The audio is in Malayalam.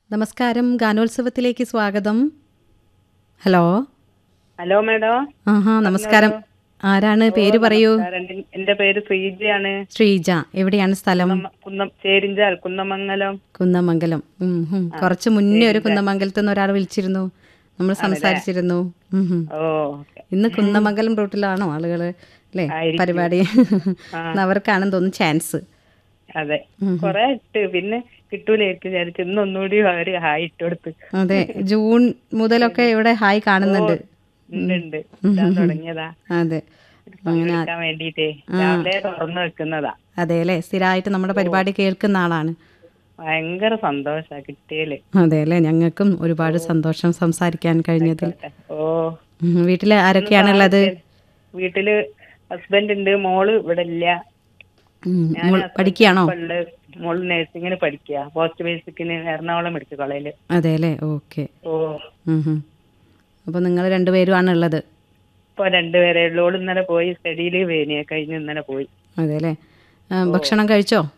നമസ്കാരം ഗാനോത്സവത്തിലേക്ക് സ്വാഗതം ഹലോ ഹലോ മേഡം ആഹാ നമസ്കാരം ആരാണ് പേര് പറയൂ നമസ്കാരം. എന്റെ പേര് ശ്രീജയാണ് ശ്രീജ എവിടെയാണ് സ്ഥലം കുന്നം- കുന്നം ചേരിഞ്ചാൽ കുന്നമംഗലം കുന്നമംഗലം ഉം, ഉം. കുറച്ച് മുന്നേ ഒരു കുന്നമംഗലത്ത് നിന്ന് ഒരാൾ വിളിച്ചിരുന്നു നമ്മൾ സംസാരിച്ചിരുന്നു ഉം, ഉം. ഓ ഓക്കെ. ഇന്ന് കുന്നമംഗലം റൂട്ടിലാണോ ആളുകള് അല്ലേ ആയിരിക്കും. പരിപാടി ഇന്ന് അവർക്കാണെന്ന് തോന്നുന്നു ചാൻസ് അതെ കൊറേ ഇട്ട് പിന്നെ കിട്ടൂലായിരിക്കും വിചാരിച്ചു ഇന്ന് ഒന്നുകൂടി അവര് ഹായ് ഇട്ട് കൊടുത്ത് അതെ ജൂൺ മുതലൊക്കെ ഇവിടെ ഹായ് കാണുന്നുണ്ട് ഉണ്ട് ഉണ്ട് ഇടാൻ തുടങ്ങിയതാ അതെ അങ്ങനെ വിളിക്കാൻ വേണ്ടീട്ടേ രാവിലെ തുറന്നു വെക്കുന്നതാ അതെ അല്ലേ സ്ഥിരമായിട്ട് നമ്മുടെ പരിപാടി കേൾക്കുന്ന ആളാണ് ഭയങ്കര സന്തോഷാ കിട്ടിയല് അതെ അല്ലേ ഞങ്ങൾക്കും ഒരുപാട് സന്തോഷം സംസാരിക്കാൻ കഴിഞ്ഞതിൽ ഓ ഉം, വീട്ടില് ആരൊക്കെയാണുള്ളത് വീട്ടില് ഹസ്ബൻഡ് ഉണ്ട് മോള് ഇവിടെ ഇല്ല ഉം, മോൾ പഠിക്കുകയാണോ ഉണ്ട് മോള് നഴ്സിങ്ങിന് പഠിക്കുക പോസ്റ്റ് ബേസിക്കിന് എറണാകുളം മെഡിക്കൽ കോളേജില് അതെ അല്ലേ ഓക്കെ ഓ അപ്പോൾ നിങ്ങൾ രണ്ടുപേരുമാണ് ഉള്ളത് ഇപ്പൊ രണ്ടുപേരെ ഉള്ളൂ ഓള് ഇന്നലെ പോയി സ്റ്റഡിയില് വേനിയ കഴിഞ്ഞ് ഇന്നലെ പോയി അതെ അല്ലേ ആ, ഭക്ഷണം കഴിച്ചോ